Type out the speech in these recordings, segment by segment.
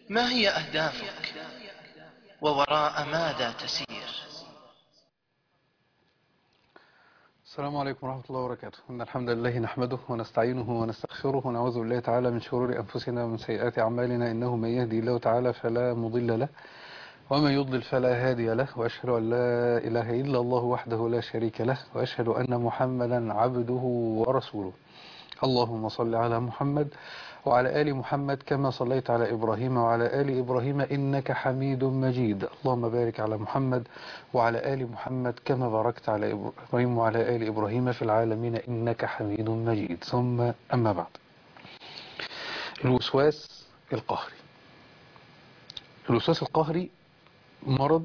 ما هي أهدافك ووراء ماذا تسير السلام عليكم ورحمة الله وبركاته إن الحمد لله نحمده ونستعينه ونستغفره ونعوذ بالله تعالى من شرور أنفسنا ومن سيئات أعمالنا إنه من يهدي الله تعالى فلا مضل له ومن يضلل فلا هادي له وأشهد أن لا إله إلا الله وحده لا شريك له وأشهد أن محمدا عبده ورسوله اللهم صل على محمد وعلى آل محمد كما صليت على إبراهيم وعلى آل إبراهيم إنك حميد مجيد اللهم بارك على محمد وعلى آل محمد كما باركت على إبراهيم وعلى آل إبراهيم في العالمين إنك حميد مجيد ثم أما بعد الوسواس القهري الوسواس القهري مرض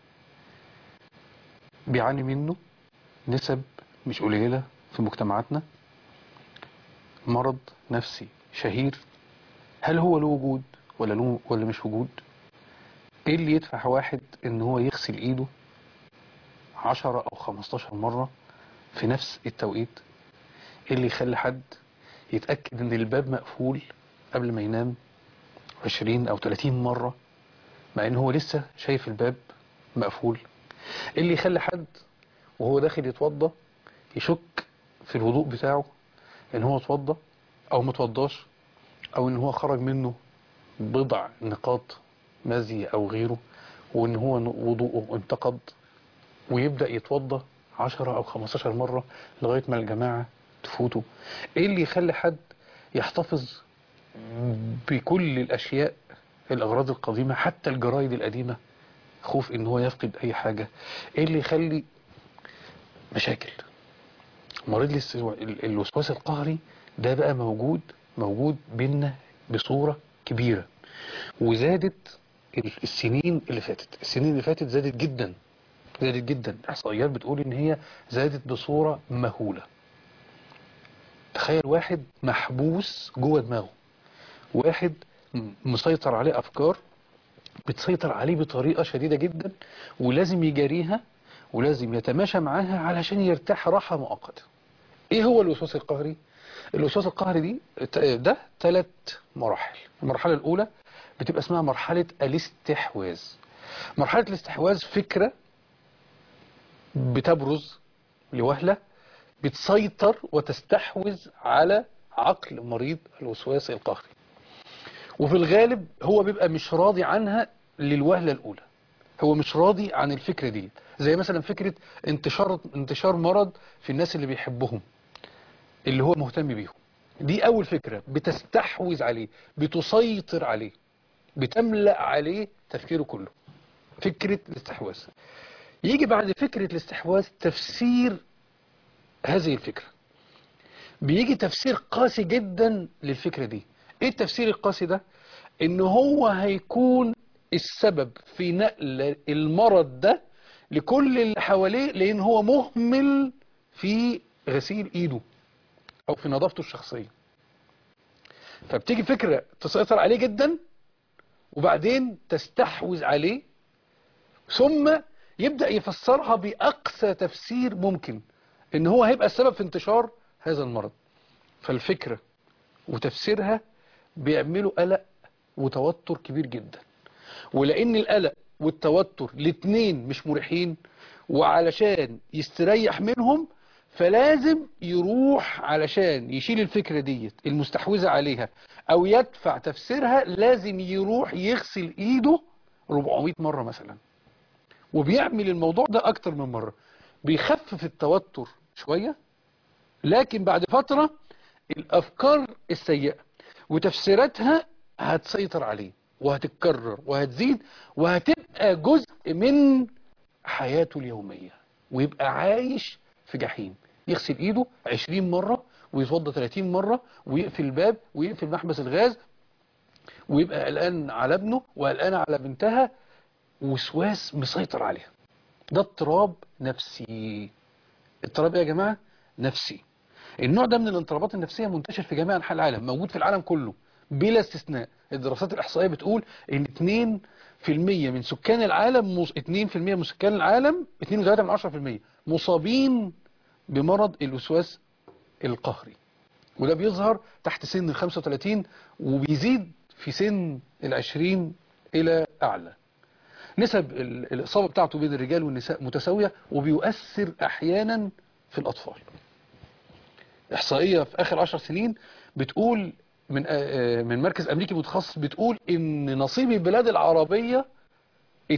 بيعاني منه نسب مش قليلة في مجتمعاتنا مرض نفسي شهير هل هو له وجود ولا له ولا مش وجود ايه اللي يدفع واحد ان هو يغسل ايده عشرة او خمستاشر مرة في نفس التوقيت ايه اللي يخلي حد يتأكد ان الباب مقفول قبل ما ينام عشرين او تلاتين مرة مع ان هو لسه شايف الباب مقفول ايه اللي يخلي حد وهو داخل يتوضى يشك في الوضوء بتاعه ان هو اتوضى او متوضاش او ان هو خرج منه بضع نقاط مزي او غيره وان هو وضوءه انتقد ويبدأ يتوضى 10 او 15 مرة لغاية ما الجماعة تفوته ايه اللي يخلي حد يحتفظ بكل الاشياء الاغراض القديمة حتى الجرايد القديمة خوف ان هو يفقد اي حاجة ايه اللي يخلي مشاكل مريض الوسواس القهري ده بقى موجود موجود بينا بصورة كبيرة وزادت السنين اللي فاتت السنين اللي فاتت زادت جدا زادت جدا احصائيات بتقول ان هي زادت بصورة مهولة تخيل واحد محبوس جوه دماغه واحد مسيطر عليه افكار بتسيطر عليه بطريقة شديدة جدا ولازم يجاريها ولازم يتماشى معاها علشان يرتاح راحة مؤقتة ايه هو الوسواس القهري الوسواس القهري دي ده ثلاث مراحل المرحلة الاولى بتبقى اسمها مرحلة الاستحواذ مرحلة الاستحواذ فكرة بتبرز لوهلة بتسيطر وتستحوذ على عقل مريض الوسواس القهري وفي الغالب هو بيبقى مش راضي عنها للوهلة الاولى هو مش راضي عن الفكرة دي زي مثلا فكرة انتشار انتشار مرض في الناس اللي بيحبهم اللي هو مهتم بيهم دي اول فكرة بتستحوذ عليه بتسيطر عليه بتملأ عليه تفكيره كله فكرة الاستحواذ يجي بعد فكرة الاستحواذ تفسير هذه الفكرة بيجي تفسير قاسي جدا للفكرة دي ايه التفسير القاسي ده ان هو هيكون السبب في نقل المرض ده لكل اللي حواليه لان هو مهمل في غسيل ايده او في نظافته الشخصية فبتيجي فكرة تسيطر عليه جدا وبعدين تستحوذ عليه ثم يبدأ يفسرها بأقصى تفسير ممكن ان هو هيبقى السبب في انتشار هذا المرض فالفكرة وتفسيرها بيعملوا قلق وتوتر كبير جدا ولان القلق والتوتر الاتنين مش مريحين وعلشان يستريح منهم فلازم يروح علشان يشيل الفكرة ديت المستحوذة عليها او يدفع تفسيرها لازم يروح يغسل ايده 400 مرة مثلا وبيعمل الموضوع ده اكتر من مرة بيخفف التوتر شوية لكن بعد فترة الافكار السيئة وتفسيراتها هتسيطر عليه وهتتكرر وهتزيد وهتبقى جزء من حياته اليومية ويبقى عايش في جحيم يغسل ايده 20 مرة ويتوضى 30 مرة ويقفل الباب ويقفل محبس الغاز ويبقى قلقان على ابنه وقلقان على بنتها وسواس مسيطر عليها ده اضطراب نفسي اضطراب ايه يا جماعة نفسي النوع ده من الاضطرابات النفسية منتشر في جميع انحاء العالم موجود في العالم كله بلا استثناء الدراسات الإحصائية بتقول ان 2% من سكان العالم 2% من سكان العالم 2.3 من 10% مصابين بمرض الوسواس القهري وده بيظهر تحت سن ال 35 وبيزيد في سن العشرين إلى أعلى نسب ال- الإصابة بتاعته بين الرجال والنساء متساوية وبيؤثر أحيانا في الأطفال إحصائية في آخر عشر سنين بتقول من آه، من مركز أمريكي متخصص بتقول إن نصيب البلاد العربية 2%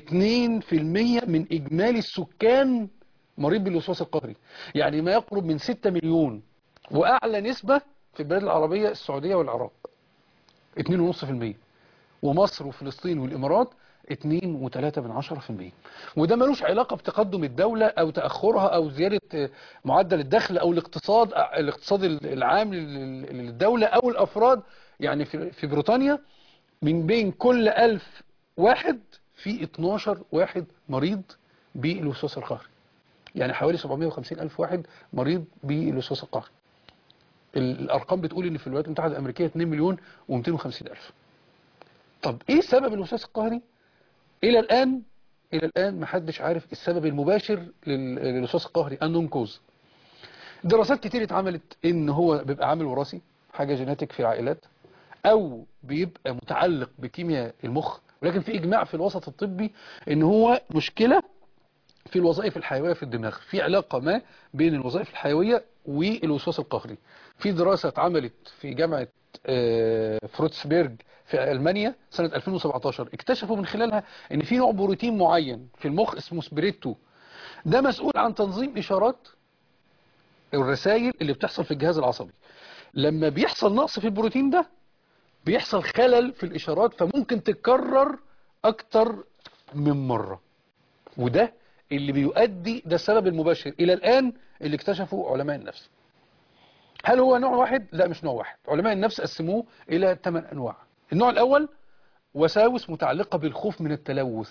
من إجمالي السكان مريض بالوسواس القهري يعني ما يقرب من 6 مليون وأعلى نسبة في البلاد العربية السعودية والعراق 2.5% ومصر وفلسطين والإمارات 2 و3 من 10% وده ملوش علاقة بتقدم الدولة أو تأخرها أو زيادة آه، معدل الدخل أو الاقتصاد آه، الاقتصاد العام لل- للدولة أو الأفراد يعني في في بريطانيا من بين كل ألف واحد في 12 واحد مريض بالوسواس القهري يعني حوالي 750 ألف واحد مريض بالوسواس القهري ال- الأرقام بتقول إن في الولايات المتحدة الأمريكية 2 مليون و250 ألف طب إيه سبب الوسواس القهري إلى الآن إلى الآن محدش عارف السبب المباشر لل- للوسواس القهري النون كوز دراسات كتير اتعملت إن هو بيبقى عامل وراثي حاجة جيناتيك في العائلات او بيبقى متعلق بكيمياء المخ ولكن في اجماع في الوسط الطبي ان هو مشكلة في الوظائف الحيوية في الدماغ في علاقة ما بين الوظائف الحيوية والوسواس القهري في دراسة اتعملت في جامعة آه، فروتسبيرج في ألمانيا سنة 2017 اكتشفوا من خلالها ان في نوع بروتين معين في المخ اسمه سبريتو ده مسؤول عن تنظيم اشارات الرسائل اللي بتحصل في الجهاز العصبي لما بيحصل نقص في البروتين ده بيحصل خلل في الإشارات فممكن تتكرر أكتر من مرة وده اللي بيؤدي ده السبب المباشر إلى الآن اللي اكتشفه علماء النفس هل هو نوع واحد؟ لا مش نوع واحد علماء النفس قسموه إلى 8 أنواع النوع الأول وساوس متعلقة بالخوف من التلوث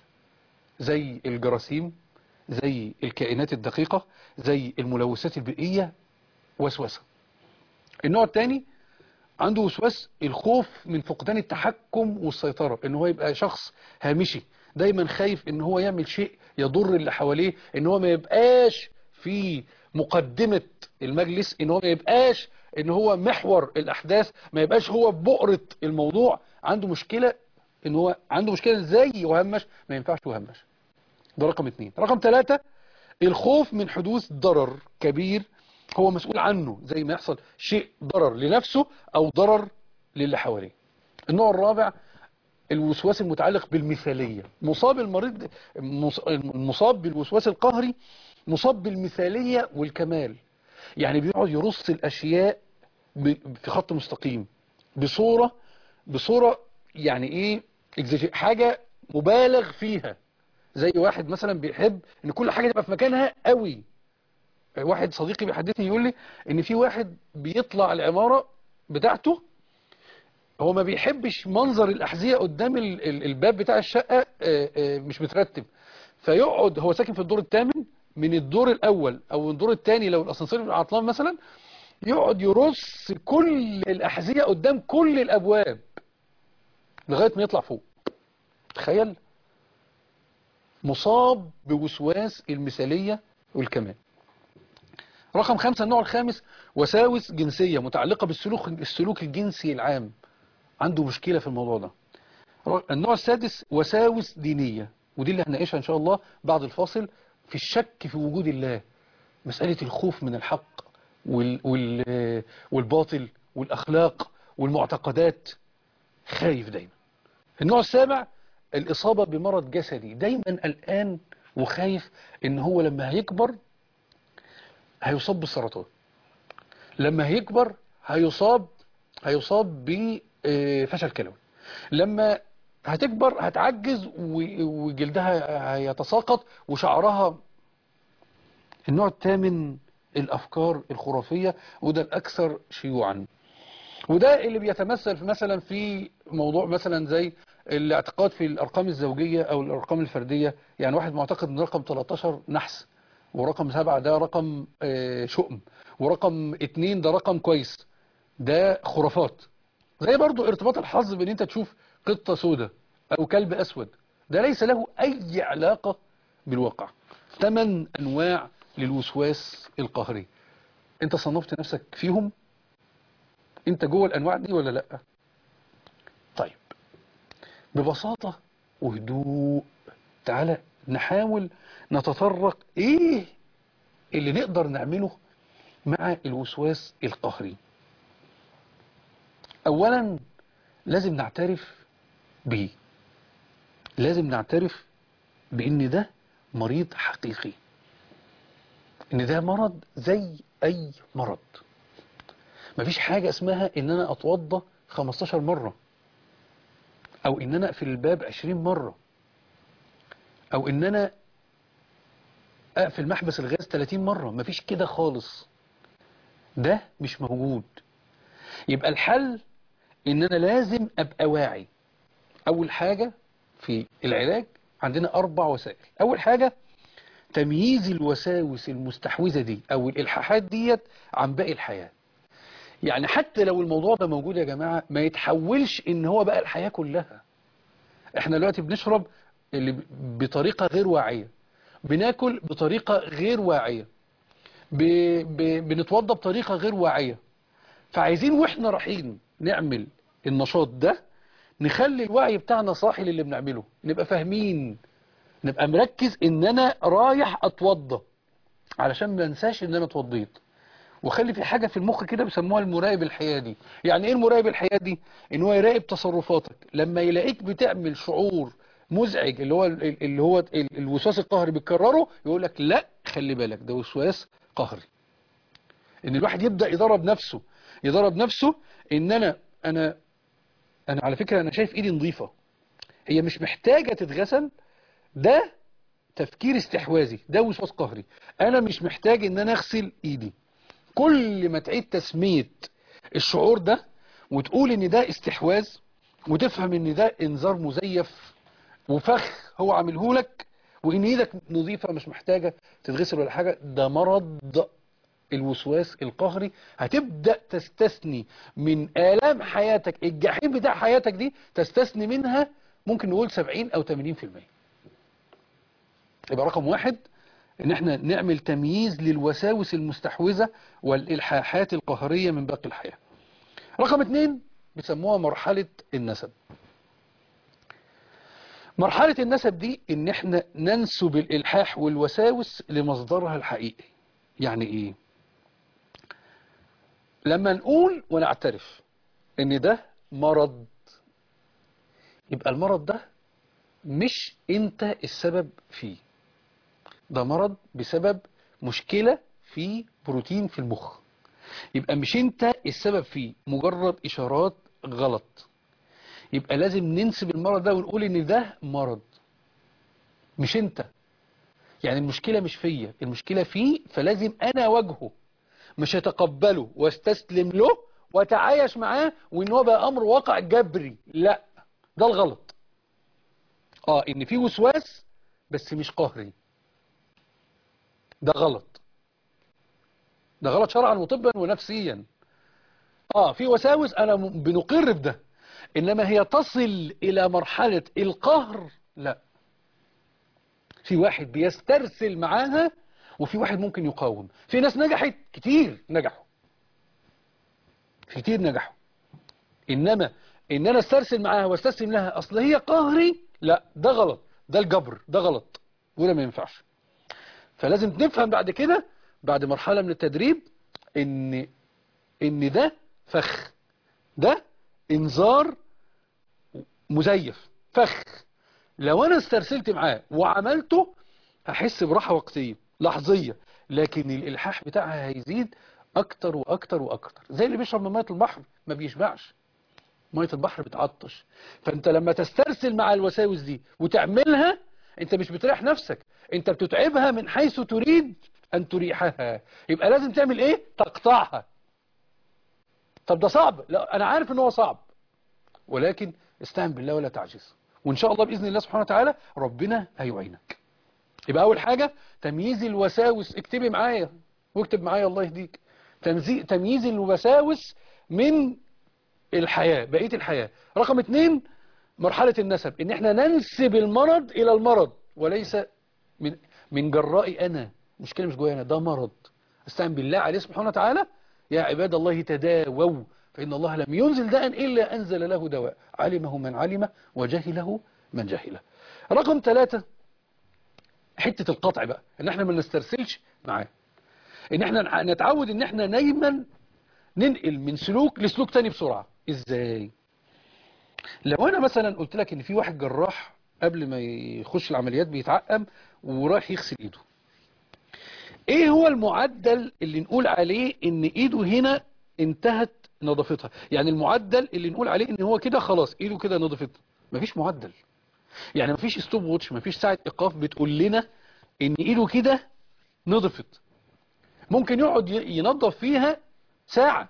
زي الجراثيم زي الكائنات الدقيقة زي الملوثات البيئية وسوسة النوع الثاني عنده وسواس الخوف من فقدان التحكم والسيطرة ان هو يبقى شخص هامشي دايما خايف ان هو يعمل شيء يضر اللي حواليه ان هو ما يبقاش في مقدمة المجلس ان هو ما يبقاش ان هو محور الاحداث ما يبقاش هو بؤرة الموضوع عنده مشكلة ان هو عنده مشكلة ازاي يهمش ما ينفعش يهمش ده رقم اتنين رقم ثلاثة الخوف من حدوث ضرر كبير هو مسؤول عنه زي ما يحصل شيء ضرر لنفسه او ضرر للي حواليه النوع الرابع الوسواس المتعلق بالمثالية مصاب المريض مص- المصاب بالوسواس القهري مصاب بالمثالية والكمال يعني بيقعد يرص الاشياء ب- في خط مستقيم بصورة بصورة يعني ايه exagger- حاجة مبالغ فيها زي واحد مثلا بيحب ان كل حاجة تبقى في مكانها قوي واحد صديقي بيحدثني يقول لي ان في واحد بيطلع العمارة بتاعته هو ما بيحبش منظر الأحذية قدام ال- ال- الباب بتاع الشقة آه، آه، مش مترتب فيقعد هو ساكن في الدور الثامن من الدور الأول أو الدور الثاني لو الأسانسير عطلان مثلا يقعد يرص كل الأحذية قدام كل الأبواب لغاية ما يطلع فوق تخيل مصاب بوسواس المثالية والكمال رقم خمسة النوع الخامس وساوس جنسية متعلقة بالسلوك السلوك الجنسي العام عنده مشكلة في الموضوع ده النوع السادس وساوس دينية ودي اللي هنناقشها ان شاء الله بعد الفاصل في الشك في وجود الله مسألة الخوف من الحق وال وال والباطل والأخلاق والمعتقدات خايف دايما النوع السابع الإصابة بمرض جسدي دايما قلقان وخايف ان هو لما هيكبر هيصاب بالسرطان لما هيكبر هيصاب هيصاب بفشل كلوي لما هتكبر هتعجز و- وجلدها هيتساقط وشعرها النوع الثامن الأفكار الخرافية وده الأكثر شيوعا وده اللي بيتمثل في مثلا في موضوع مثلا زي الاعتقاد في الأرقام الزوجية أو الأرقام الفردية يعني واحد معتقد ان رقم 13 نحس ورقم سبعة ده رقم آه، شؤم ورقم اتنين ده رقم كويس ده خرافات زي برضو ارتباط الحظ بان انت تشوف قطة سوداء او كلب اسود ده ليس له اي علاقة بالواقع ثمان انواع للوسواس القهري انت صنفت نفسك فيهم انت جوه الانواع دي ولا لا طيب ببساطة وهدوء تعالى نحاول نتطرق ايه اللي نقدر نعمله مع الوسواس القهري اولا لازم نعترف به لازم نعترف بان ده مريض حقيقي ان ده مرض زي اي مرض مفيش حاجة اسمها ان انا اتوضى 15 مرة او ان انا اقفل الباب 20 مرة او ان انا اقفل محبس الغاز 30 مرة مفيش كده خالص ده مش موجود يبقى الحل ان انا لازم ابقى واعي اول حاجة في العلاج عندنا اربع وسائل اول حاجة تمييز الوساوس المستحوذة دي او الالحاحات ديت عن باقي الحياة يعني حتى لو الموضوع ده موجود يا جماعة ما يتحولش ان هو بقى الحياة كلها احنا دلوقتي بنشرب اللي بطريقة غير واعية بناكل بطريقة غير واعية ب... ب... بنتوضى بطريقة غير واعية فعايزين واحنا رايحين نعمل النشاط ده نخلي الوعي بتاعنا صاحي للي بنعمله نبقى فاهمين نبقى مركز ان انا رايح اتوضى علشان ما انساش ان انا اتوضيت وخلي في حاجة في المخ كده بيسموها المراقب الحيادي يعني ايه المراقب الحيادي ان هو يراقب تصرفاتك لما يلاقيك بتعمل شعور مزعج اللي هو اللي هو الوسواس القهري بيكرره يقول لك لا خلي بالك ده وسواس قهري ان الواحد يبدأ يضرب نفسه يضرب نفسه ان انا انا انا على فكرة انا شايف ايدي نظيفة هي مش محتاجة تتغسل ده تفكير استحواذي ده وسواس قهري انا مش محتاج ان انا اغسل ايدي كل ما تعيد تسمية الشعور ده وتقول ان ده استحواذ وتفهم ان ده انذار مزيف وفخ هو عامله لك وان ايدك نظيفة مش محتاجة تتغسل ولا حاجة ده مرض الوسواس القهري هتبدأ تستثني من آلام حياتك الجحيم بتاع حياتك دي تستثني منها ممكن نقول 70 او 80% يبقى رقم واحد ان احنا نعمل تمييز للوساوس المستحوذة والإلحاحات القهرية من باقي الحياة رقم اتنين بيسموها مرحلة النسب مرحلة النسب دي ان احنا ننسب الإلحاح والوساوس لمصدرها الحقيقي يعني ايه لما نقول ونعترف ان ده مرض يبقى المرض ده مش انت السبب فيه ده مرض بسبب مشكلة في بروتين في المخ يبقى مش انت السبب فيه مجرد اشارات غلط يبقى لازم ننسب المرض ده ونقول ان ده مرض مش انت يعني المشكلة مش فيا المشكلة فيه فلازم انا اواجهه مش هتقبله واستسلم له وتعايش معاه وان هو بقى امر واقع جبري لا ده الغلط اه ان في وسواس بس مش قهري ده غلط ده غلط شرعا وطبا ونفسيا اه في وساوس انا بنقر بده انما هي تصل الى مرحلة القهر لا في واحد بيسترسل معاها وفي واحد ممكن يقاوم في ناس نجحت كتير نجحوا في كتير نجحوا انما ان انا استرسل معاها واستسلم لها اصل هي قهري لا ده غلط ده الجبر ده غلط وده ما ينفعش فلازم نفهم بعد كده بعد مرحلة من التدريب ان ان ده فخ ده انذار مزيف فخ لو انا استرسلت معاه وعملته هحس براحة وقتية لحظية لكن الالحاح بتاعها هيزيد اكتر واكتر واكتر زي اللي بيشرب من مية البحر ما بيشبعش مية البحر بتعطش فانت لما تسترسل مع الوساوس دي وتعملها انت مش بتريح نفسك انت بتتعبها من حيث تريد ان تريحها يبقى لازم تعمل ايه تقطعها طب ده صعب لا انا عارف ان هو صعب ولكن استعن بالله ولا تعجز وان شاء الله باذن الله سبحانه وتعالى ربنا هيعينك يبقى اول حاجة تمييز الوساوس اكتبي معايا واكتب معايا الله يهديك تمييز الوساوس من الحياة بقية الحياة رقم اتنين مرحلة النسب ان احنا ننسب المرض الى المرض وليس من من جرائي انا مشكلة مش جوايا انا ده مرض استعن بالله عليه سبحانه وتعالى يا عباد الله تداووا فإن الله لم ينزل داء إلا أنزل له دواء علمه من علمه وجهله من جهله رقم ثلاثة حتة القطع بقى ان احنا ما نسترسلش معاه ان احنا نتعود ان احنا دايما ننقل من سلوك لسلوك تاني بسرعة ازاي لو انا مثلا قلت لك ان في واحد جراح قبل ما يخش العمليات بيتعقم ورايح يغسل ايده ايه هو المعدل اللي نقول عليه ان ايده هنا انتهت نظافتها يعني المعدل اللي نقول عليه ان هو كده خلاص ايده كده نظفت مفيش معدل يعني مفيش ستوب ووتش مفيش ساعة ايقاف بتقول لنا ان ايده كده نظفت ممكن يقعد ينظف فيها ساعة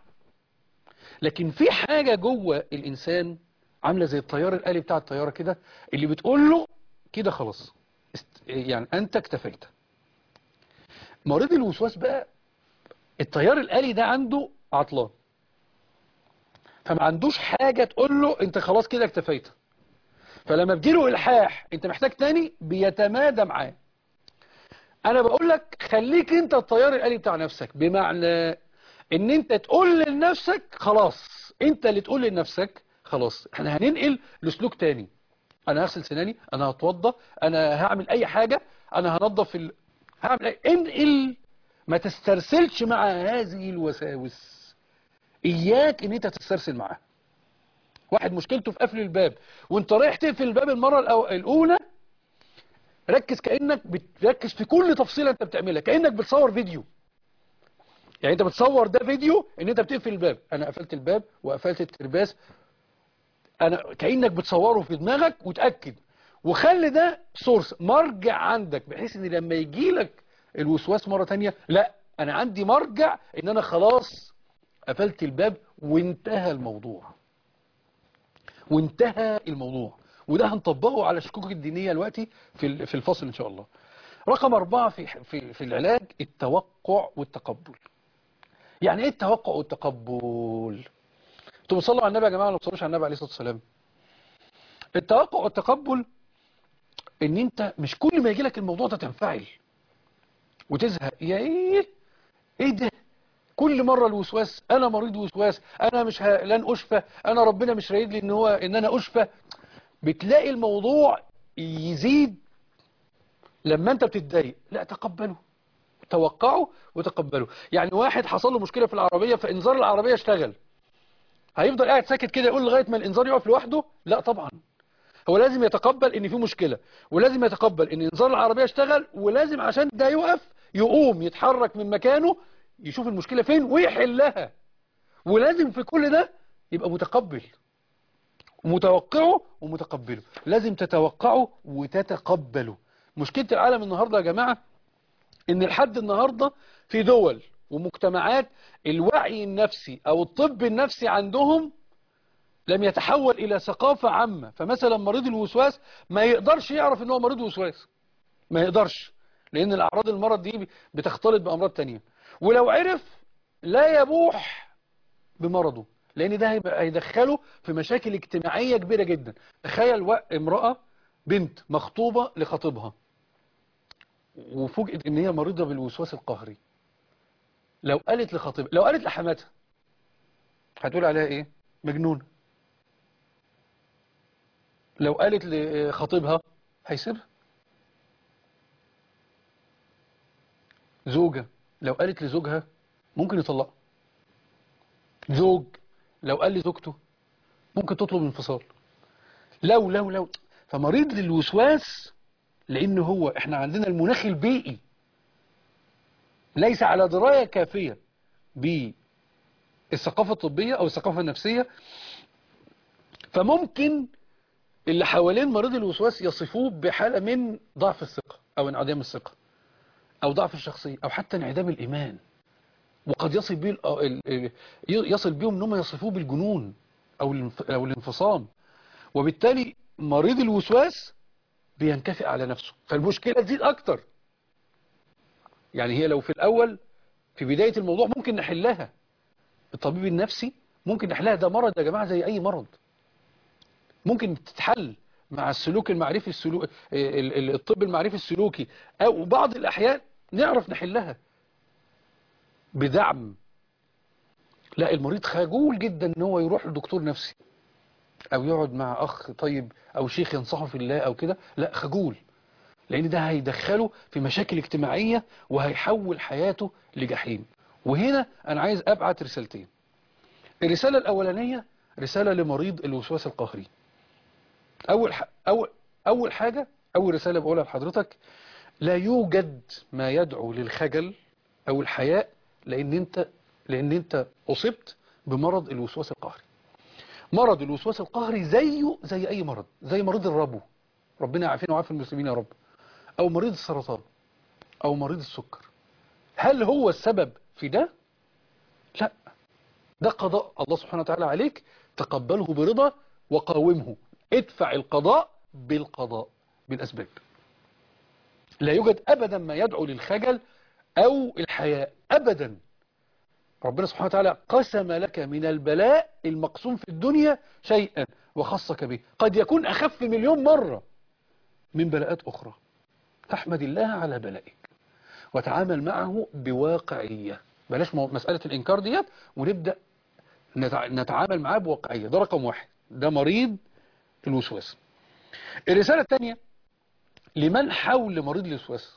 لكن في حاجة جوه الانسان عاملة زي الطيار الآلي بتاع الطيارة كده اللي بتقول له كده خلاص يعني انت اكتفيت مريض الوسواس بقى الطيار الآلي ده عنده عطلان فما عندوش حاجة تقول له انت خلاص كده اكتفيت فلما بيجيله الحاح انت محتاج تاني بيتمادى معاه انا بقول لك خليك انت الطيار الآلي بتاع نفسك بمعنى ان انت تقول لنفسك خلاص انت اللي تقول لنفسك خلاص احنا هننقل لسلوك تاني انا هغسل سناني انا هتوضى انا هعمل اي حاجة انا هنظف ال... هعمل اي انقل ما تسترسلش مع هذه الوساوس اياك ان انت تسترسل معاها واحد مشكلته في قفل الباب وانت رايح تقفل الباب المرة الاولى ركز كأنك بتركز في كل تفصيلة انت بتعملها كأنك بتصور فيديو يعني انت بتصور ده فيديو ان انت بتقفل الباب انا قفلت الباب وقفلت الترباس انا كأنك بتصوره في دماغك وتأكد وخلي ده سورس مرجع عندك بحيث ان لما يجي لك الوسواس مرة تانية لا انا عندي مرجع ان انا خلاص قفلت الباب وانتهى الموضوع وانتهى الموضوع وده هنطبقه على الشكوك الدينية دلوقتي في في الفصل ان شاء الله رقم أربعة في في في العلاج التوقع والتقبل يعني ايه التوقع والتقبل انتوا بتصلوا على النبي يا جماعه ولا بتصلوش على النبي عليه الصلاه والسلام التوقع والتقبل ان انت مش كل ما يجي لك الموضوع ده تنفعل وتزهق يا ايه ايه ده كل مرة الوسواس انا مريض وسواس انا مش ه... لن اشفى انا ربنا مش رايد لي ان هو ان انا اشفى بتلاقي الموضوع يزيد لما انت بتتضايق لا تقبله توقعه وتقبله يعني واحد حصل له مشكلة في العربية فانذار العربية اشتغل هيفضل قاعد ساكت كده يقول لغاية ما الانذار يقف لوحده لا طبعا هو لازم يتقبل ان في مشكلة ولازم يتقبل ان انذار العربية اشتغل ولازم عشان ده يقف يقوم يتحرك من مكانه يشوف المشكلة فين ويحلها ولازم في كل ده يبقى متقبل متوقعه ومتقبله لازم تتوقعه وتتقبله مشكلة العالم النهاردة يا جماعة ان لحد النهاردة في دول ومجتمعات الوعي النفسي او الطب النفسي عندهم لم يتحول الى ثقافة عامة فمثلا مريض الوسواس ما يقدرش يعرف ان هو مريض وسواس ما يقدرش لان الاعراض المرض دي بتختلط بامراض تانية ولو عرف لا يبوح بمرضه لان ده هيدخله في مشاكل اجتماعية كبيرة جدا تخيل امرأة بنت مخطوبة لخطيبها وفوجئت ان هي مريضة بالوسواس القهري لو قالت لخطيبها لو قالت لحماتها هتقول عليها ايه مجنون لو قالت لخطيبها هيسيبها زوجة لو قالت لزوجها ممكن يطلقها زوج لو قال لزوجته ممكن تطلب انفصال لو لو لو فمريض للوسواس لان هو احنا عندنا المناخ البيئي ليس على دراية كافية بالثقافة الطبية او الثقافة النفسية فممكن اللي حوالين مريض الوسواس يصفوه بحالة من ضعف الثقة او انعدام الثقة او ضعف الشخصية او حتى انعدام الايمان وقد يصل بيه يصل بيهم انهم يصفوه بالجنون او او الانفصام وبالتالي مريض الوسواس بينكفئ على نفسه فالمشكلة تزيد اكتر يعني هي لو في الاول في بداية الموضوع ممكن نحلها الطبيب النفسي ممكن نحلها ده مرض يا جماعة زي اي مرض ممكن تتحل مع السلوك المعرفي السلوك الطب المعرفي السلوكي او بعض الاحيان نعرف نحلها بدعم لا المريض خجول جدا ان هو يروح لدكتور نفسي او يقعد مع اخ طيب او شيخ ينصحه في الله او كده لا خجول لان ده هيدخله في مشاكل اجتماعية وهيحول حياته لجحيم وهنا انا عايز ابعت رسالتين الرسالة الاولانية رسالة لمريض الوسواس القهري اول ح... اول اول حاجة اول رسالة بقولها لحضرتك لا يوجد ما يدعو للخجل او الحياء لان انت لان انت اصبت بمرض الوسواس القهري مرض الوسواس القهري زيه زي اي مرض زي مريض الربو ربنا يعافينا ويعافي المسلمين يا رب او مريض السرطان او مريض السكر هل هو السبب في ده لا ده قضاء الله سبحانه وتعالى عليك تقبله برضا وقاومه ادفع القضاء بالقضاء بالاسباب لا يوجد ابدا ما يدعو للخجل او الحياء ابدا ربنا سبحانه وتعالى قسم لك من البلاء المقسوم في الدنيا شيئا وخصك به قد يكون أخف مليون مرة من بلاءات أخرى تحمد الله على بلائك وتعامل معه بواقعية بلاش مسألة الإنكار ديت ونبدأ نتعامل معاه بواقعية ده رقم واحد ده مريض الوسواس الرسالة الثانية لمن حول مريض الوسواس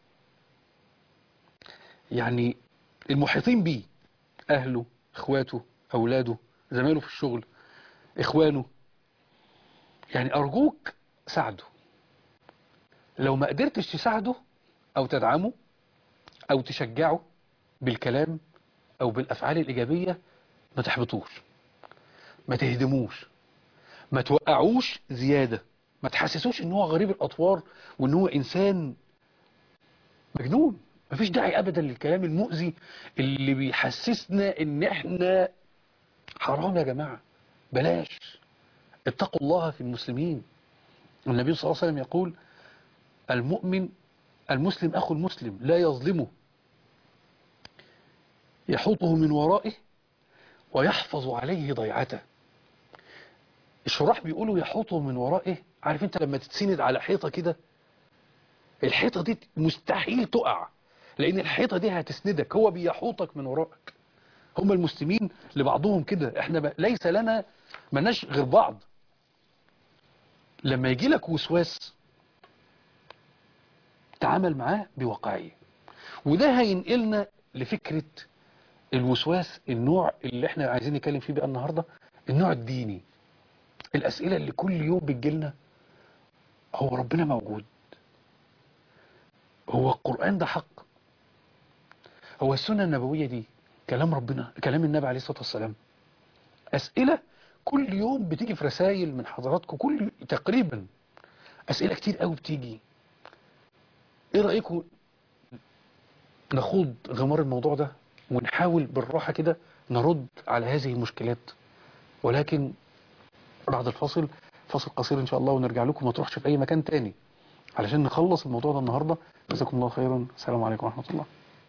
يعني المحيطين بيه أهله إخواته أولاده زمايله في الشغل إخوانه يعني أرجوك ساعده لو ما قدرتش تساعده أو تدعمه أو تشجعه بالكلام أو بالأفعال الإيجابية ما تحبطوش ما تهدموش ما توقعوش زيادة ما تحسسوش ان هو غريب الأطوار وان هو إنسان مجنون مفيش داعي ابدا للكلام المؤذي اللي بيحسسنا ان احنا حرام يا جماعة بلاش اتقوا الله في المسلمين النبي صلى الله عليه وسلم يقول المؤمن المسلم اخو المسلم لا يظلمه يحوطه من ورائه ويحفظ عليه ضيعته الشراح بيقولوا يحوطه من ورائه عارف انت لما تتسند على حيطة كده الحيطة دي مستحيل تقع لان الحيطة دي هتسندك هو بيحوطك من وراءك هم المسلمين لبعضهم كده احنا ب... ليس لنا مناش غير بعض لما يجي لك وسواس تعامل معاه بواقعية وده هينقلنا لفكرة الوسواس النوع اللي احنا عايزين نتكلم فيه بقى النهاردة النوع الديني الأسئلة اللي كل يوم بتجيلنا هو ربنا موجود هو القرآن ده حق هو السنة النبوية دي كلام ربنا كلام النبي عليه الصلاة والسلام أسئلة كل يوم بتيجي في رسائل من حضراتكم كل تقريبا أسئلة كتير قوي بتيجي ايه رأيكم نخوض غمار الموضوع ده ونحاول بالراحة كده نرد على هذه المشكلات ولكن بعد الفاصل فاصل قصير ان شاء الله ونرجع لكم ما تروحش في اي مكان تاني علشان نخلص الموضوع ده النهاردة جزاكم الله خيرا السلام عليكم ورحمة الله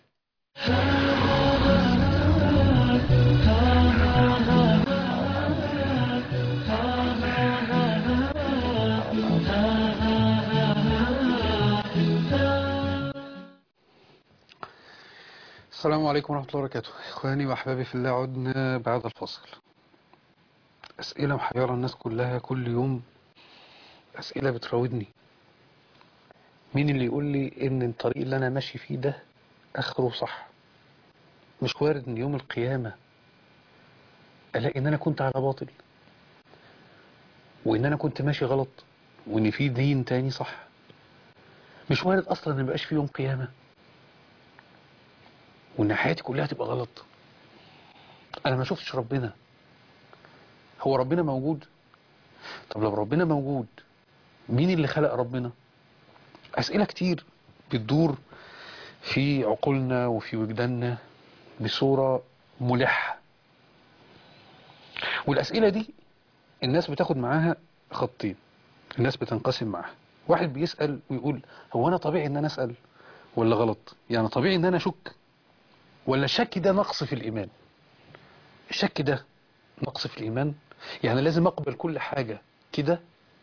السلام عليكم ورحمة الله وبركاته إخواني وأحبابي في الله عدنا بعد الفصل أسئلة محيرة الناس كلها كل يوم أسئلة بتراودني مين اللي يقول لي إن الطريق اللي أنا ماشي فيه ده آخره صح مش وارد إن يوم القيامة ألاقي إن أنا كنت على باطل وإن أنا كنت ماشي غلط وإن في دين تاني صح مش وارد أصلا إن مبقاش في يوم قيامة وإن حياتي كلها تبقى غلط أنا ما شفتش ربنا هو ربنا موجود طب لو ربنا موجود مين اللي خلق ربنا أسئلة كتير بتدور في عقولنا وفي وجداننا بصورة ملحة والأسئلة دي الناس بتاخد معاها خطين الناس بتنقسم معاها واحد بيسأل ويقول هو أنا طبيعي إن أنا أسأل ولا غلط يعني طبيعي إن أنا أشك ولا الشك ده نقص في الإيمان الشك ده نقص في الإيمان يعني لازم أقبل كل حاجة كده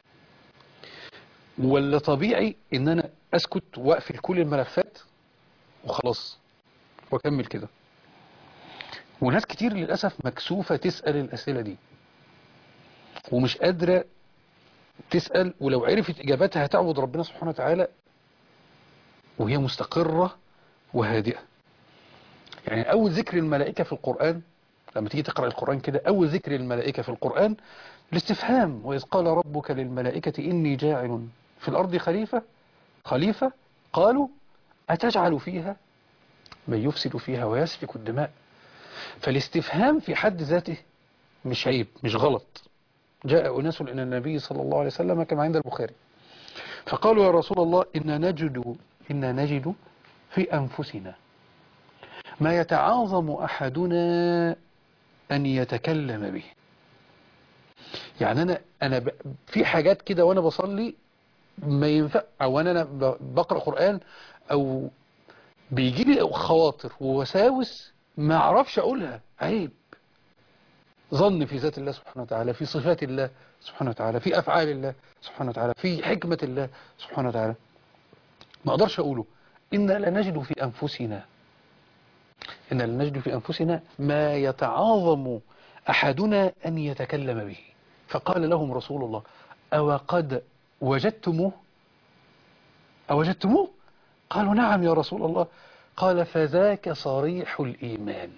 ولا طبيعي إن أنا أسكت وأقفل كل الملفات وخلاص وأكمل كده وناس كتير للأسف مكسوفة تسأل الأسئلة دي ومش قادرة تسأل ولو عرفت إجابتها هتعبد ربنا سبحانه وتعالى وهي مستقرة وهادئة يعني أول ذكر الملائكة في القرآن لما تيجي تقرأ القرآن كده أول ذكر الملائكة في القرآن الاستفهام وإذ قال ربك للملائكة إني جاعل في الأرض خليفة خليفة قالوا أتجعل فيها من يفسد فيها ويسفك الدماء فالاستفهام في حد ذاته مش عيب مش غلط جاء أناس إلى النبي صلى الله عليه وسلم كما عند البخاري فقالوا يا رسول الله إن نجد إن نجد في أنفسنا ما يتعاظم أحدنا أن يتكلم به يعني أنا أنا ب... في حاجات كده وأنا بصلي ما ينفع أو أنا ب... بقرأ قرآن أو بيجي لي خواطر ووساوس ما أعرفش أقولها عيب ظن في ذات الله سبحانه وتعالى في صفات الله سبحانه وتعالى في أفعال الله سبحانه وتعالى في حكمة الله سبحانه وتعالى ما أقدرش أقوله إنا لنجد في أنفسنا إن لنجد في أنفسنا ما يتعاظم أحدنا أن يتكلم به فقال لهم رسول الله أو قد وجدتموه أوجدتموه قالوا نعم يا رسول الله قال فذاك صريح الإيمان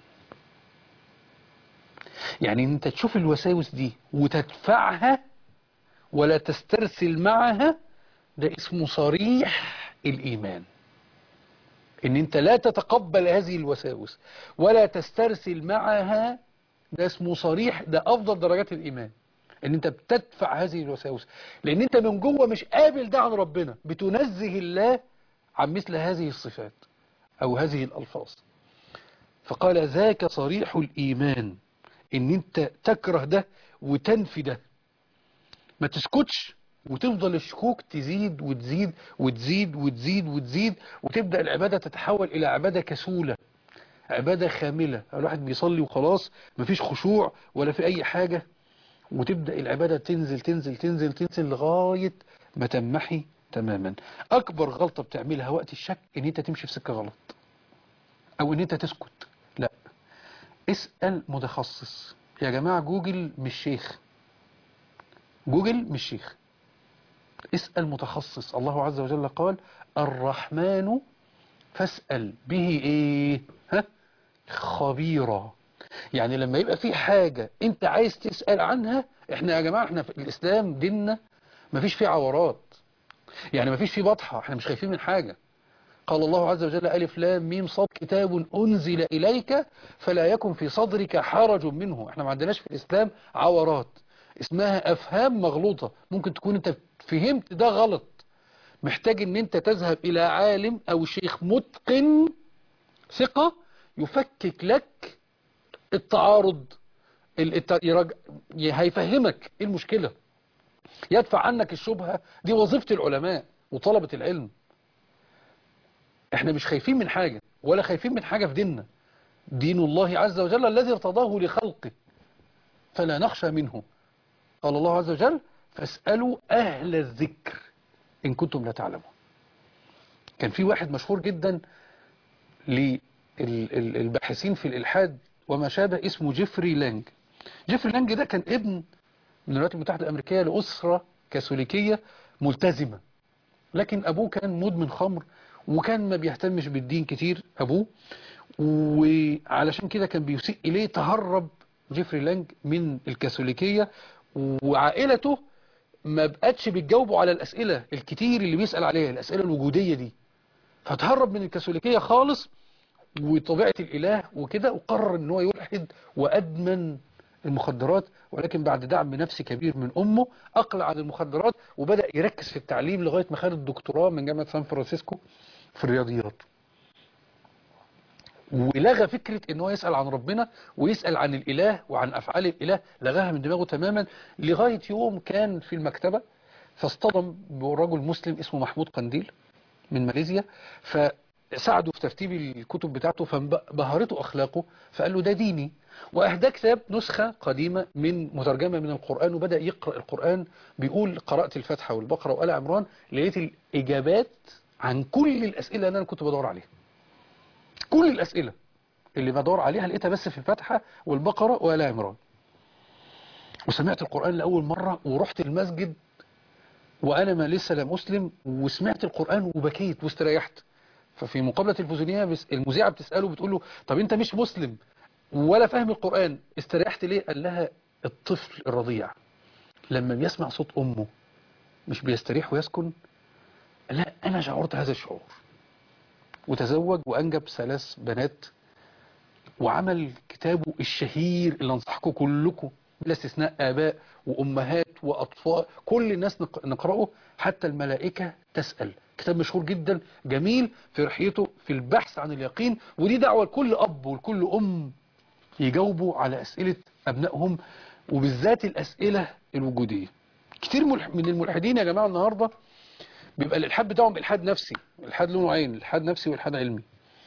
يعني انت تشوف الوساوس دي وتدفعها ولا تسترسل معها ده اسمه صريح الإيمان ان انت لا تتقبل هذه الوساوس ولا تسترسل معها ده اسمه صريح ده افضل درجات الايمان ان انت بتدفع هذه الوساوس لان انت من جوه مش قابل ده عن ربنا بتنزه الله عن مثل هذه الصفات او هذه الالفاظ فقال ذاك صريح الايمان ان انت تكره ده وتنفي ده ما تسكتش وتفضل الشكوك تزيد وتزيد وتزيد وتزيد وتزيد وتبدأ العبادة تتحول إلى عبادة كسولة عبادة خاملة الواحد بيصلي وخلاص مفيش خشوع ولا في أي حاجة وتبدأ العبادة تنزل تنزل تنزل تنزل لغاية ما تمحي تماما أكبر غلطة بتعملها وقت الشك إن أنت تمشي في سكة غلط أو إن أنت تسكت لا اسأل متخصص يا جماعة جوجل مش شيخ جوجل مش شيخ اسأل متخصص الله عز وجل قال الرحمن فاسأل به ايه ها خبيرا يعني لما يبقى في حاجة انت عايز تسأل عنها احنا يا جماعة احنا في الاسلام ديننا مفيش فيه عورات يعني مفيش فيه بطحة احنا مش خايفين من حاجة قال الله عز وجل ألف لام ميم صاد كتاب أنزل إليك فلا يكن في صدرك حرج منه احنا ما عندناش في الإسلام عورات اسمها أفهام مغلوطة ممكن تكون انت فهمت ده غلط محتاج ان انت تذهب الى عالم او شيخ متقن ثقة يفكك لك التعارض الت... يرج... هيفهمك ايه المشكلة يدفع عنك الشبهة دي وظيفة العلماء وطلبة العلم احنا مش خايفين من حاجة ولا خايفين من حاجة في ديننا دين الله عز وجل الذي ارتضاه لخلقه فلا نخشى منه قال الله عز وجل فاسألوا أهل الذكر إن كنتم لا تعلمون كان في واحد مشهور جدا للباحثين في الإلحاد وما شابه اسمه جيفري لانج جيفري لانج ده كان ابن من الولايات المتحدة الأمريكية لأسرة كاثوليكية ملتزمة لكن أبوه كان مدمن خمر وكان ما بيهتمش بالدين كتير أبوه وعلشان كده كان بيسيء إليه تهرب جيفري لانج من الكاثوليكية وعائلته ما بقتش بتجاوبوا على الأسئلة الكتير اللي بيسأل عليها الأسئلة الوجودية دي فتهرب من الكاثوليكية خالص وطبيعة الإله وكده وقرر ان هو يلحد وأدمن المخدرات ولكن بعد دعم نفسي كبير من أمه أقلع عن المخدرات وبدأ يركز في التعليم لغاية ما خد الدكتوراه من جامعة سان فرانسيسكو في الرياضيات ولغى فكرة ان هو يسأل عن ربنا ويسأل عن الإله وعن أفعال الإله لغاها من دماغه تماما لغاية يوم كان في المكتبة فاصطدم برجل مسلم اسمه محمود قنديل من ماليزيا فساعده في ترتيب الكتب بتاعته فبهرته أخلاقه فقال له ده ديني وأهدى كتاب نسخة قديمة من مترجمة من القرآن وبدأ يقرأ القرآن بيقول قرأت الفاتحة والبقرة وآل عمران لقيت الإجابات عن كل الأسئلة اللي أنا كنت بدور عليها كل الأسئلة اللي بدور عليها لقيتها بس في الفاتحة والبقرة وآل عمران وسمعت القرآن لأول مرة ورحت المسجد وأنا ما لسه لم أسلم وسمعت القرآن وبكيت واستريحت ففي مقابلة التلفزيونية بس- المذيعة بتسأله بتقول له طب أنت مش مسلم ولا فاهم القرآن استريحت ليه قال لها الطفل الرضيع لما بيسمع صوت أمه مش بيستريح ويسكن لا أنا شعرت هذا الشعور وتزوج وأنجب ثلاث بنات وعمل كتابه الشهير اللي أنصحكم كلكم بلا استثناء آباء وأمهات وأطفال كل الناس نق- نقرأه حتى الملائكة تسأل كتاب مشهور جدا جميل في رحيته في البحث عن اليقين ودي دعوة لكل أب ولكل أم يجاوبوا على أسئلة أبنائهم وبالذات الأسئلة الوجودية كتير ملح- من الملحدين يا جماعة النهاردة بيبقى الإلحاد بتاعهم إلحاد نفسي الإلحاد له نوعين إلحاد نفسي وإلحاد علمي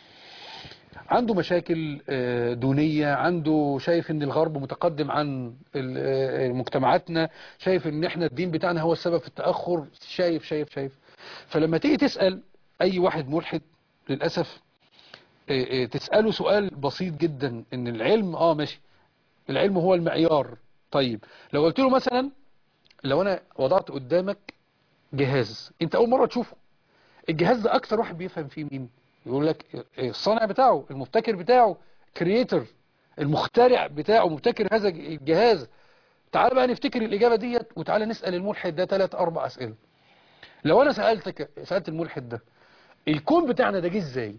عنده مشاكل آه، دونية عنده شايف ان الغرب متقدم عن ال- آه، مجتمعاتنا شايف ان احنا الدين بتاعنا هو السبب في التأخر شايف شايف شايف فلما تيجي تسأل اي واحد ملحد للأسف آه، آه، تسأله سؤال بسيط جدا ان العلم اه ماشي العلم هو المعيار طيب لو قلت له مثلا لو انا وضعت قدامك جهاز انت اول مرة تشوفه الجهاز ده اكتر واحد بيفهم فيه مين يقول لك الصانع بتاعه المبتكر بتاعه كرييتر المخترع بتاعه مبتكر هذا الجهاز تعال بقى نفتكر الإجابة ديت وتعالى نسأل الملحد ده ثلاث أربع أسئلة لو أنا سألتك سألت الملحد ده الكون بتاعنا ده جه ازاي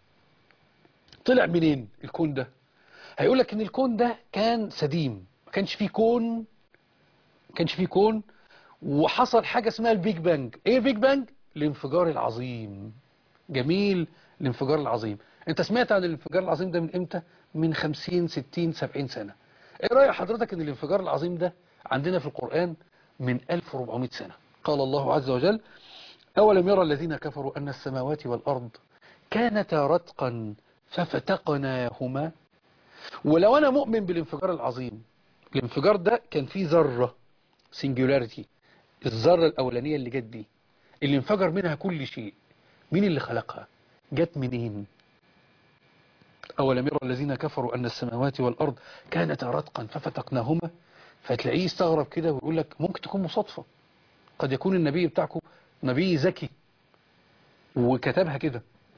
طلع منين الكون ده هيقول لك ان الكون ده كان سديم ما كانش فيه كون ما كانش فيه كون وحصل حاجة اسمها البيج بانج ايه البيج بانج الانفجار العظيم جميل الانفجار العظيم انت سمعت عن الانفجار العظيم ده من امتى من 50 60 70 سنة ايه رأي حضرتك ان الانفجار العظيم ده عندنا في القرآن من 1400 سنة قال الله عز وجل أولم يرى الذين كفروا أن السماوات والأرض كانتا رتقا ففتقناهما ولو أنا مؤمن بالانفجار العظيم الانفجار ده كان فيه ذرة سنجولاريتي الذرة الأولانية اللي جت دي اللي انفجر منها كل شيء مين اللي خلقها جت منين أولم يرى الذين كفروا أن السماوات والأرض كانتا رتقا ففتقناهما فتلاقيه استغرب كده ويقول لك ممكن تكون مصادفة قد يكون النبي بتاعكم نبي ذكي وكتبها كده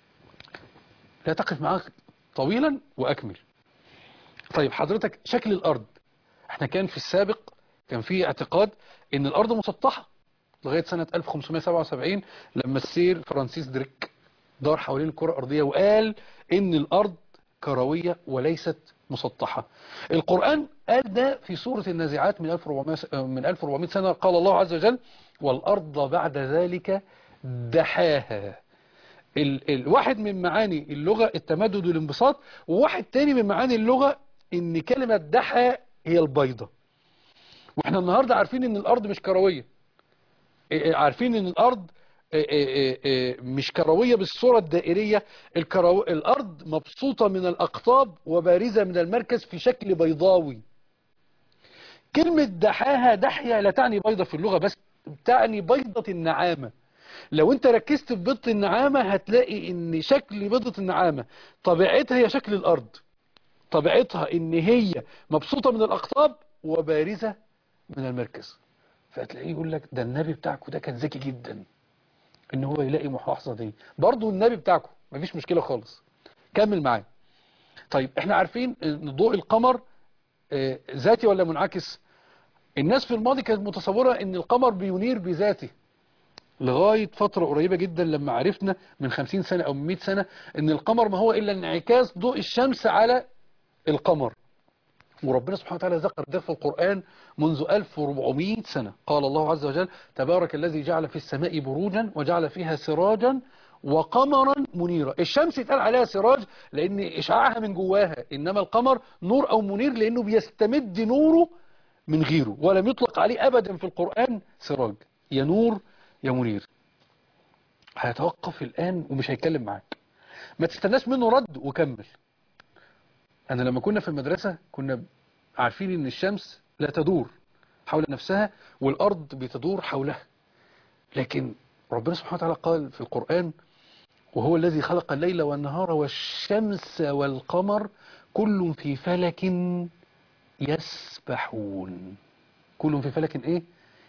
لا تقف معاك طويلا وأكمل طيب حضرتك شكل الأرض احنا كان في السابق كان في اعتقاد ان الأرض مسطحة لغاية سنة 1577 لما السير فرانسيس دريك دار حوالين الكرة الأرضية وقال ان الأرض كروية وليست مسطحة القرآن قال ده في سورة النازعات من 1400 س- من 1400 سنة قال الله عز وجل والأرض بعد ذلك دحاها ال الواحد من معاني اللغة التمدد والانبساط وواحد تاني من معاني اللغة ان كلمة دحى هي البيضة واحنا النهاردة عارفين ان الارض مش كروية إيه إيه عارفين ان الارض إيه إيه إيه مش كروية بالصورة الدائرية الكرو... الارض مبسوطة من الاقطاب وبارزة من المركز في شكل بيضاوي كلمة دحاها دحية لا تعني بيضة في اللغة بس تعني بيضة النعامة لو انت ركزت في بيضة النعامة هتلاقي ان شكل بيضة النعامة طبيعتها هي شكل الارض طبيعتها ان هي مبسوطة من الاقطاب وبارزة من المركز فهتلاقيه يقول لك ده النبي بتاعكم ده كان ذكي جدا ان هو يلاقي محافظة دي برضو النبي بتاعكم مفيش مشكلة خالص كمل معايا طيب احنا عارفين ان ضوء القمر آه، ذاتي ولا منعكس الناس في الماضي كانت متصورة ان القمر بينير بذاته لغاية فترة قريبة جدا لما عرفنا من 50 سنة او من 100 سنة ان القمر ما هو الا انعكاس ضوء الشمس على القمر وربنا سبحانه وتعالى ذكر ده في القرآن منذ 1400 سنة قال الله عز وجل تبارك الذي جعل في السماء بروجا وجعل فيها سراجا وقمرا منيرا الشمس يتقال عليها سراج لأن إشعاعها من جواها إنما القمر نور أو منير لأنه بيستمد نوره من غيره ولم يطلق عليه أبدا في القرآن سراج يا نور يا منير هيتوقف الآن ومش هيتكلم معاك ما تستناش منه رد وكمل أنا لما كنا في المدرسة كنا عارفين إن الشمس لا تدور حول نفسها والأرض بتدور حولها لكن ربنا سبحانه وتعالى قال في القرآن وهو الذي خلق الليل والنهار والشمس والقمر كل في فلك يسبحون كل في فلك ايه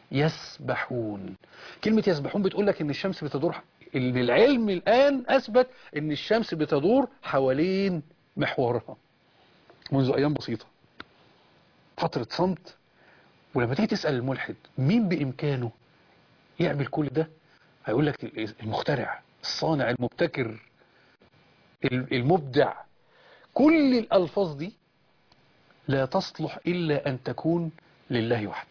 يسبحون كلمة يسبحون بتقول لك ان الشمس بتدور ال- العلم الآن أثبت ان الشمس بتدور حوالين محورها منذ أيام بسيطة فترة صمت ولما تيجي تسأل الملحد مين بإمكانه يعمل كل ده هيقول لك المخترع الصانع المبتكر ال- المبدع كل الألفاظ دي لا تصلح إلا أن تكون لله وحده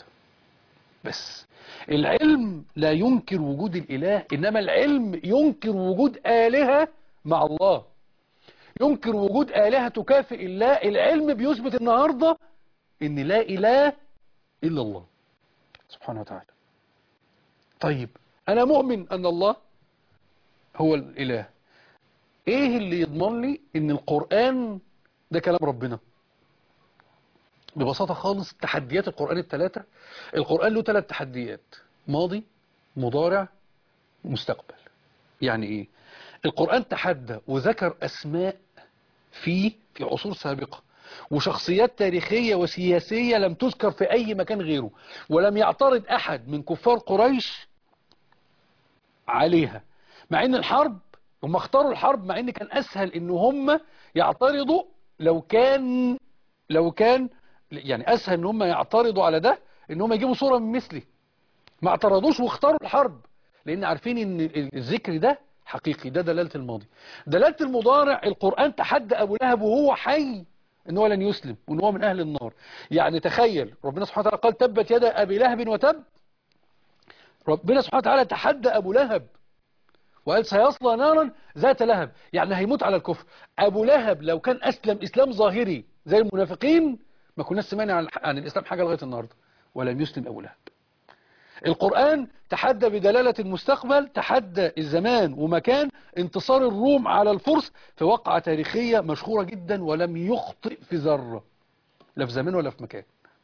بس العلم لا ينكر وجود الإله إنما العلم ينكر وجود آلهة مع الله ينكر وجود آلهة تكافئ الله العلم بيثبت النهاردة إن لا إله إلا الله سبحانه وتعالى طيب أنا مؤمن أن الله هو الإله إيه اللي يضمن لي إن القرآن ده كلام ربنا ببساطة خالص تحديات القرآن الثلاثة القرآن له ثلاث تحديات ماضي مضارع مستقبل يعني ايه القرآن تحدى وذكر أسماء فيه في عصور سابقة وشخصيات تاريخية وسياسية لم تذكر في أي مكان غيره ولم يعترض أحد من كفار قريش عليها مع ان الحرب هم اختاروا الحرب مع ان كان اسهل ان هم يعترضوا لو كان لو كان يعني اسهل ان هم يعترضوا على ده ان هم يجيبوا صورة من مثلي ما اعترضوش واختاروا الحرب لان عارفين ان الذكر ده حقيقي ده دلالة الماضي دلالة المضارع القرآن تحدى ابو لهب وهو حي ان هو لن يسلم وان هو من اهل النار يعني تخيل ربنا سبحانه وتعالى قال تبت يد ابي لهب وتب ربنا سبحانه وتعالى تحدى ابو لهب وقال سيصلى نارا ذات لهب يعني هيموت على الكفر ابو لهب لو كان اسلم اسلام ظاهري زي المنافقين ما كناش سمعنا عن, عن الاسلام حاجه لغايه النهارده ولم يسلم ابو لهب القرآن تحدى بدلالة المستقبل تحدى الزمان ومكان انتصار الروم على الفرس في وقعة تاريخية مشهورة جدا ولم يخطئ في ذرة لا في زمان ولا في مكان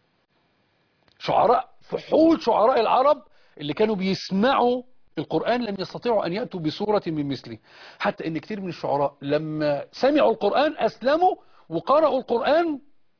شعراء فحول شعراء العرب اللي كانوا بيسمعوا القرآن لم يستطيعوا أن يأتوا بصورة من مثله حتى أن كتير من الشعراء لما سمعوا القرآن أسلموا وقرأوا القرآن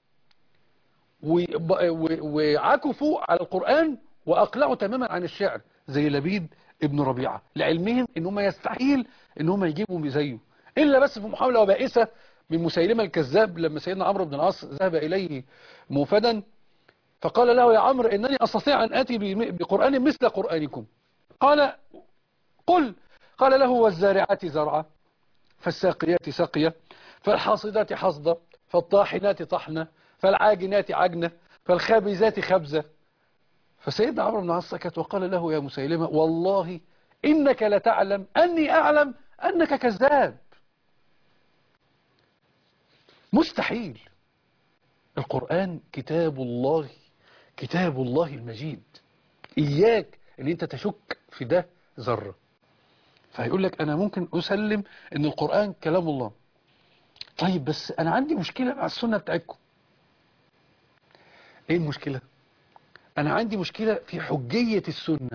وعكفوا على القرآن وأقلعوا تماما عن الشعر زي لبيد ابن ربيعة لعلمهم ان هم يستحيل ان هم يجيبوا زيه إلا بس في محاولة وبائسة من مسيلمة الكذاب لما سيدنا عمرو بن العاص ذهب إليه موفدا فقال له يا عمرو إنني أستطيع أن أتي بقرآن مثل قرآنكم قال قل قال له والزارعات زرعا فالساقيات سقية فالحاصدات حصدة فالطاحنات طحنة فالعاجنات عجنة فالخابزات خبزة فسيدنا عمرو بن العاص سكت وقال له يا مسيلمة والله إنك لتعلم أني أعلم أنك كذاب مستحيل القرآن كتاب الله كتاب الله المجيد إياك أن أنت تشك في ده ذرة فهيقول لك أنا ممكن أسلم أن القرآن كلام الله طيب بس أنا عندي مشكلة مع السنة بتاعتكم إيه المشكلة أنا عندي مشكلة في حجية السنة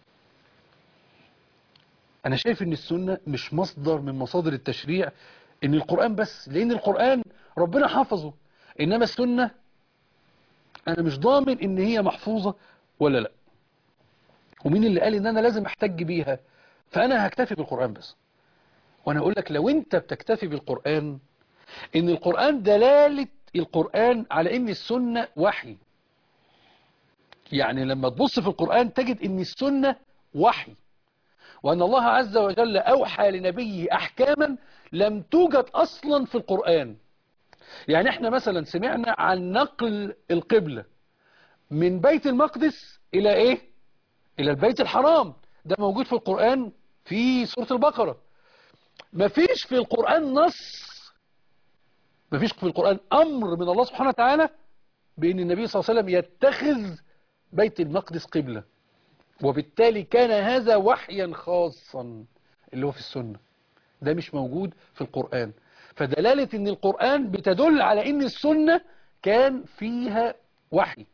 أنا شايف أن السنة مش مصدر من مصادر التشريع أن القرآن بس لأن القرآن ربنا حافظه إنما السنة أنا مش ضامن أن هي محفوظة ولا لا ومين اللي قال أن أنا لازم أحتج بيها فأنا هكتفي بالقرآن بس وأنا أقول لك لو أنت بتكتفي بالقرآن أن القرآن دلالة القرآن على أن السنة وحي يعني لما تبص في القرآن تجد ان السنة وحي وأن الله عز وجل أوحى لنبيه أحكاما لم توجد أصلا في القرآن يعني احنا مثلا سمعنا عن نقل القبلة من بيت المقدس إلى إيه إلى البيت الحرام ده موجود في القرآن في سورة البقرة مفيش في القرآن نص مفيش في القرآن أمر من الله سبحانه وتعالى بأن النبي صلى الله عليه وسلم يتخذ بيت المقدس قبلة وبالتالي كان هذا وحيا خاصا اللي هو في السنة ده مش موجود في القرآن فدلالة ان القرآن بتدل على ان السنة كان فيها وحي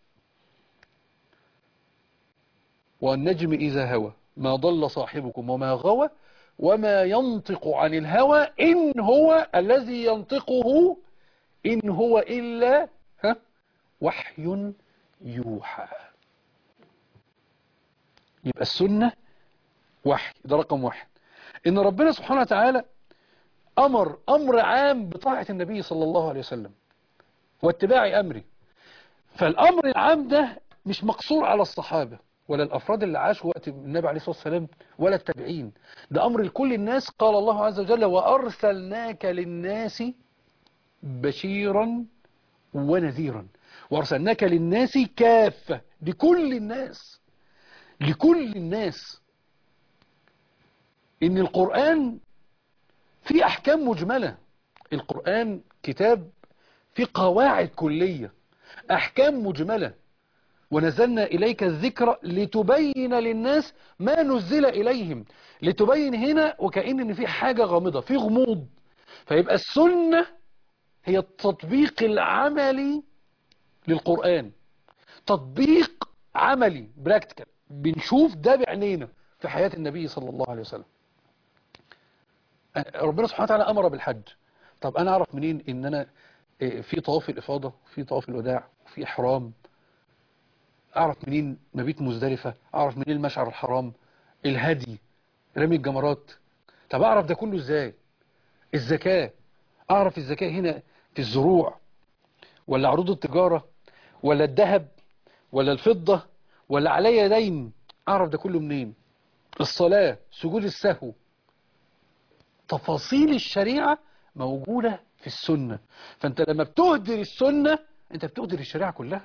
والنجم إذا هوى ما ضل صاحبكم وما غوى وما ينطق عن الهوى إن هو الذي ينطقه إن هو إلا ها وحي يوحى يبقى السنة وحي ده رقم واحد إن ربنا سبحانه وتعالى أمر أمر عام بطاعة النبي صلى الله عليه وسلم واتباع أمره فالأمر العام ده مش مقصور على الصحابة ولا الأفراد اللي عاشوا وقت النبي عليه الصلاة والسلام ولا التابعين ده أمر لكل الناس قال الله عز وجل وأرسلناك للناس بشيرا ونذيرا وأرسلناك للناس كافة لكل الناس لكل الناس إن القرآن في أحكام مجملة القرآن كتاب في قواعد كلية أحكام مجملة ونزلنا إليك الذكر لتبين للناس ما نزل إليهم لتبين هنا وكأن إن في حاجة غامضة في غموض فيبقى السنة هي التطبيق العملي للقرآن تطبيق عملي براكتيكال بنشوف ده بعينينا في حياة النبي صلى الله عليه وسلم ربنا سبحانه وتعالى أمر بالحج طب أنا أعرف منين إن أنا في طواف الإفاضة في طواف الوداع وفي إحرام أعرف منين مبيت مزدلفة أعرف منين المشعر الحرام الهدي رمي الجمرات طب أعرف ده كله إزاي الزكاة أعرف الزكاة هنا في الزروع ولا عروض التجارة ولا الذهب ولا الفضة ولا عليا دين أعرف ده كله منين الصلاة سجود السهو تفاصيل الشريعة موجودة في السنة فأنت لما بتهدر السنة أنت بتهدر الشريعة كلها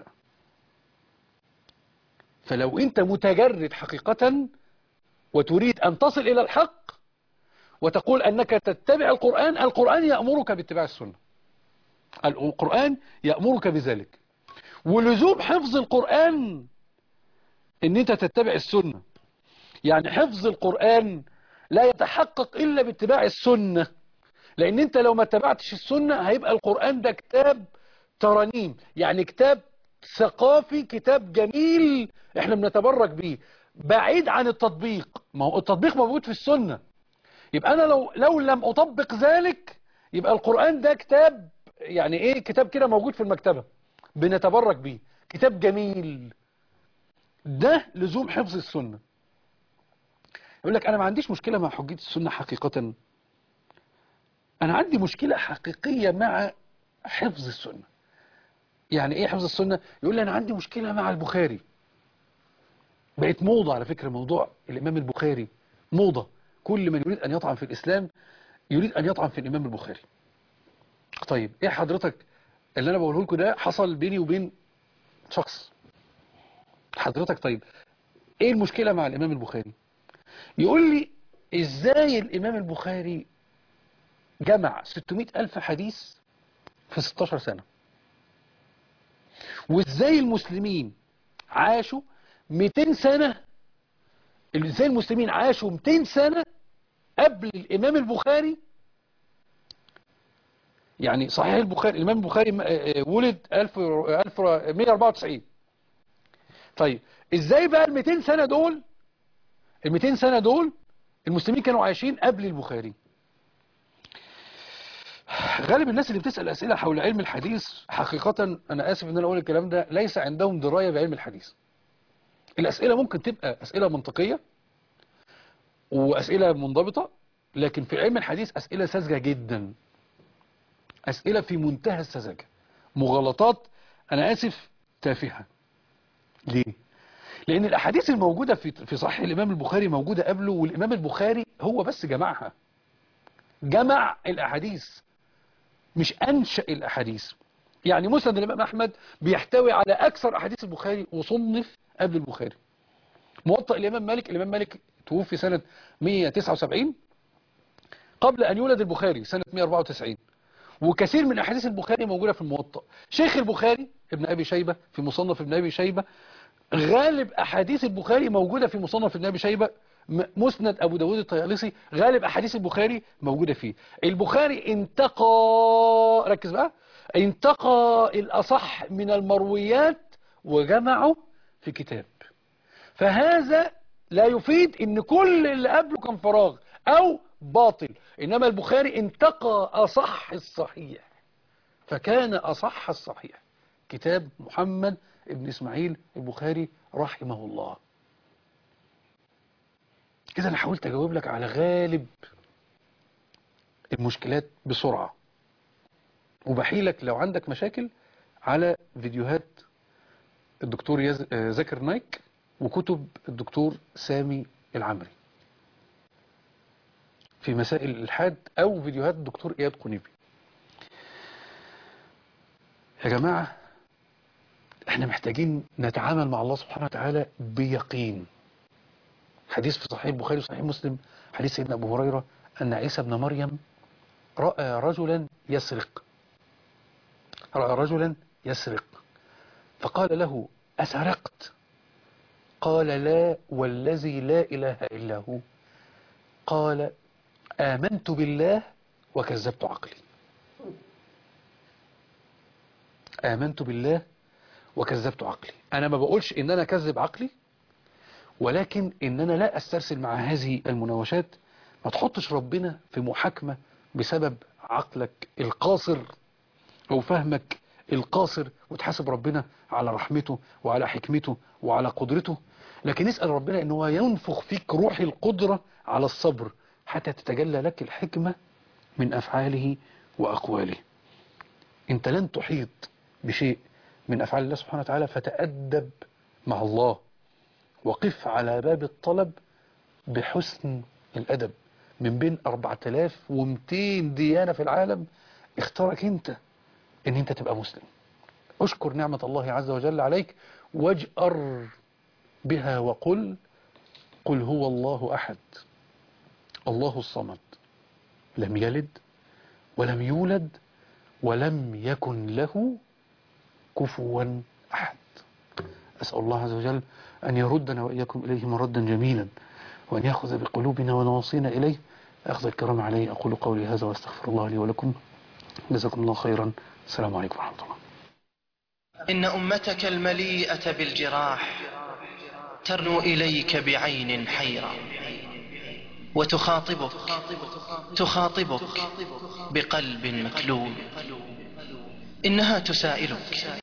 فلو أنت متجرد حقيقة وتريد أن تصل إلى الحق وتقول أنك تتبع القرآن القرآن يأمرك باتباع السنة القرآن يأمرك بذلك ولزوم حفظ القرآن ان انت تتبع السنة يعني حفظ القرآن لا يتحقق الا باتباع السنة لان انت لو ما اتبعتش السنة هيبقى القرآن ده كتاب ترانيم يعني كتاب ثقافي كتاب جميل احنا بنتبرك بيه بعيد عن التطبيق ما هو التطبيق موجود في السنة يبقى انا لو لو لم اطبق ذلك يبقى القرآن ده كتاب يعني ايه كتاب كده موجود في المكتبة بنتبرك بيه كتاب جميل ده لزوم حفظ السنة يقول لك انا ما عنديش مشكلة مع حجية السنة حقيقة انا عندي مشكلة حقيقية مع حفظ السنة يعني ايه حفظ السنة يقول لي انا عندي مشكلة مع البخاري بقت موضة على فكرة موضوع الامام البخاري موضة كل من يريد ان يطعن في الاسلام يريد ان يطعن في الامام البخاري طيب ايه حضرتك اللي انا بقوله لكم ده حصل بيني وبين شخص حضرتك طيب ايه المشكلة مع الامام البخاري يقول لي ازاي الامام البخاري جمع 600 الف حديث في 16 سنة وازاي المسلمين عاشوا 200 سنة ازاي المسلمين عاشوا 200 سنة قبل الامام البخاري يعني صحيح البخاري الامام البخاري ولد 1194 طيب ازاي بقى ال 200 سنة دول ال 200 سنة دول المسلمين كانوا عايشين قبل البخاري غالب الناس اللي بتسأل أسئلة حول علم الحديث حقيقة أنا آسف إن أنا أقول الكلام ده ليس عندهم دراية بعلم الحديث الأسئلة ممكن تبقى أسئلة منطقية وأسئلة منضبطة لكن في علم الحديث أسئلة ساذجة جدا أسئلة في منتهى السذاجة مغالطات أنا آسف تافهة ليه؟ لأن الأحاديث الموجودة في في صحيح الإمام البخاري موجودة قبله والإمام البخاري هو بس جمعها جمع الأحاديث مش أنشأ الأحاديث يعني مسند الإمام أحمد بيحتوي على أكثر أحاديث البخاري وصنف قبل البخاري موطأ الإمام مالك الإمام مالك توفي سنة 179 قبل أن يولد البخاري سنة 194 وكثير من أحاديث البخاري موجودة في الموطأ شيخ البخاري ابن أبي شيبة في مصنف ابن أبي شيبة غالب أحاديث البخاري موجودة في مصنف ابن أبي شيبة مسند أبو داود الطيالسي غالب أحاديث البخاري موجودة فيه البخاري انتقى ركز بقى انتقى الأصح من المرويات وجمعه في كتاب فهذا لا يفيد ان كل اللي قبله كان فراغ أو باطل إنما البخاري انتقى أصح الصحيح فكان أصح الصحيح كتاب محمد ابن إسماعيل البخاري رحمه الله كده أنا حاولت أجاوب لك على غالب المشكلات بسرعة وبحيلك لو عندك مشاكل على فيديوهات الدكتور يز... آه، زاكر نايك وكتب الدكتور سامي العمري في مسائل الإلحاد أو فيديوهات الدكتور إياد قنيبي يا جماعة احنا محتاجين نتعامل مع الله سبحانه وتعالى بيقين حديث في صحيح البخاري وصحيح مسلم حديث سيدنا أبو هريرة أن عيسى بن مريم رأى رجلا يسرق رأى رجلا يسرق فقال له أسرقت قال لا والذي لا إله إلا هو قال آمنت بالله وكذبت عقلي آمنت بالله وكذبت عقلي أنا ما بقولش إن أنا كذب عقلي ولكن إن أنا لا أسترسل مع هذه المناوشات ما تحطش ربنا في محاكمة بسبب عقلك القاصر أو فهمك القاصر وتحاسب ربنا على رحمته وعلى حكمته وعلى قدرته لكن اسأل ربنا ان هو ينفخ فيك روح القدرة على الصبر حتى تتجلى لك الحكمة من أفعاله وأقواله انت لن تحيط بشيء من أفعال الله سبحانه وتعالى فتأدب مع الله وقف على باب الطلب بحسن الأدب من بين 4200 ديانة في العالم اختارك انت ان انت تبقى مسلم اشكر نعمة الله عز وجل عليك واجأر بها وقل قل هو الله أحد الله الصمد لم يلد ولم يولد ولم يكن له كفوا أحد أسأل الله عز وجل أن يردنا وإياكم إليه مردا جميلا وأن يأخذ بقلوبنا ونواصينا إليه أخذ الكرام عليه أقول قولي هذا وأستغفر الله لي ولكم جزاكم الله خيرا السلام عليكم ورحمة الله إن أمتك المليئة بالجراح ترنو إليك بعين حيرة وتخاطبك تخاطبك بقلب مكلوب إنها تسائلك